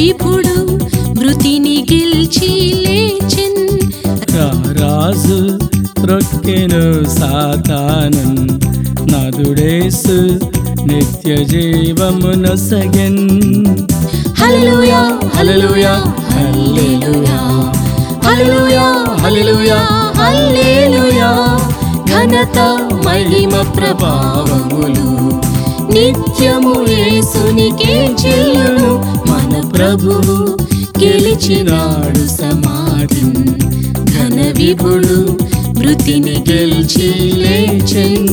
విభుడు మృతిని గెలిచి లేచెన్ రా రాజు త్రొక్కెను సాతాను నాదుడేసు నిత్య జీవమును సగన్ హల్లెలూయా హల్లెలూయా హల్లెలూయా హల్లెలూయా హల్లెలూయా హల్లెలూయా ఘనత మహిమ ప్రభావములు నిత్యము యేసునికే చెల్లును మన ప్రభువు గెలిచినాడు సమాధి ఘన విభుడు మృతిని గెలిచి లేచెన్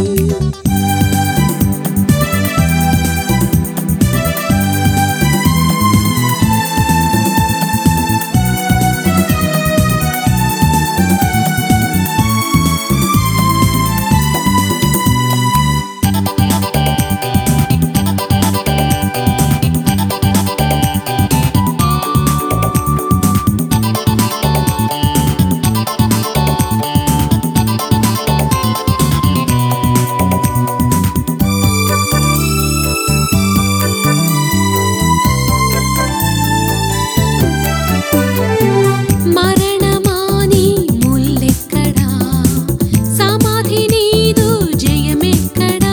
మరణమాని ముల్లెక్కడా సమాధి నీదు జయమెక్కడా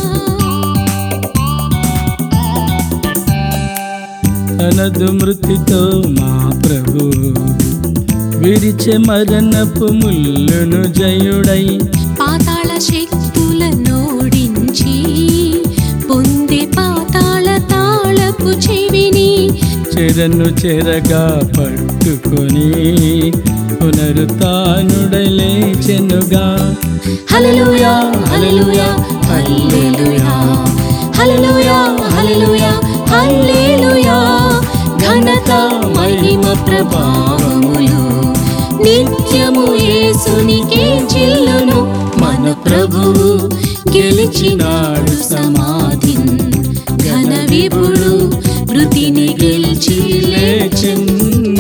తనదు మృతితో మా ప్రభు విరిచె మరణపు ముల్లును జయుడై పాతాళ శక్తుల నోడించి పొందే పాతాళ తాళపు చెవిని చెరను చెరగా పట్టుకొని పునరుతానుడై లేచెనుగా హల్లెలూయా హల్లెలూయా హల్లెలూయా హల్లెలూయా హల్లెలూయా హల్లెలూయా ఘనత మహిమ ప్రభావములు నిత్యము యేసునికే చెల్లును మన ప్రభువు గెలిచినాడు సమాధి ఘన విభుడు మృతిని గెలిచి లేచెన్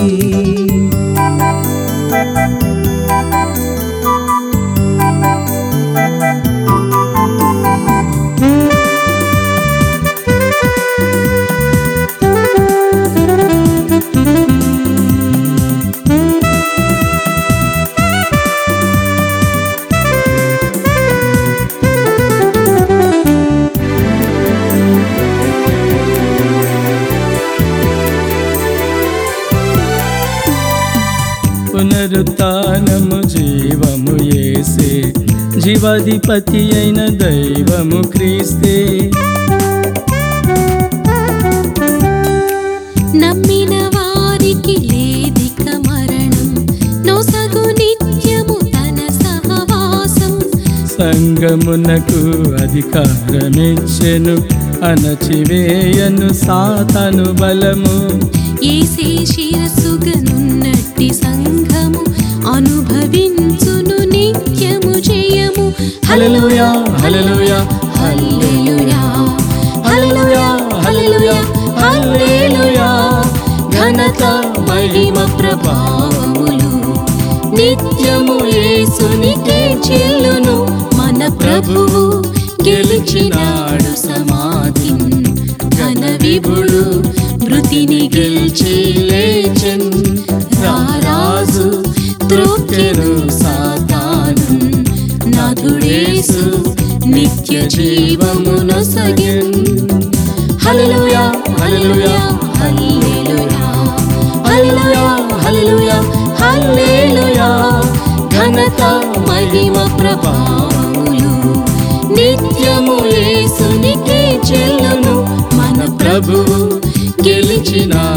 పునరుత్నము జీవము ఏసే జీవాధిపతి అయిన దైవము క్రీస్తే నమ్మిన వారికి లేదిక మరణం నొసగు నిత్యము తన సహవాసం సంగమునకు అధికారమిచ్చెను అణచివేయను సాతను బలము ఏసే శిరసుగనున్నట్టి సంఘము అనుభవించును నిత్యము జయము హల్లెలూయా హల్లెలూయా హల్లెలూయా హల్లెలూయా హల్లెలూయా హల్లెలూయా ఘనత మహిమ ప్రభావములు నిత్యము యేసునికే చెల్లును మన ప్రభువు గెలిచినాడు సమాధి ఘన విభుడు మృతిని గెలిచి లేచెన్ రారాజు త్రొక్కెను సాతాను నాథుడేసు నిత్య జీవమును సగన్ హల్లెలూయా హల్లెలూయా హల్లెలూయా హల్లెలూయా హల్లెలూయా హల్లెలూయా ఘనత మహిమ ప్రభావములు నిత్యము యేసునికే చెల్లును మన ప్రభువు గెలిచినా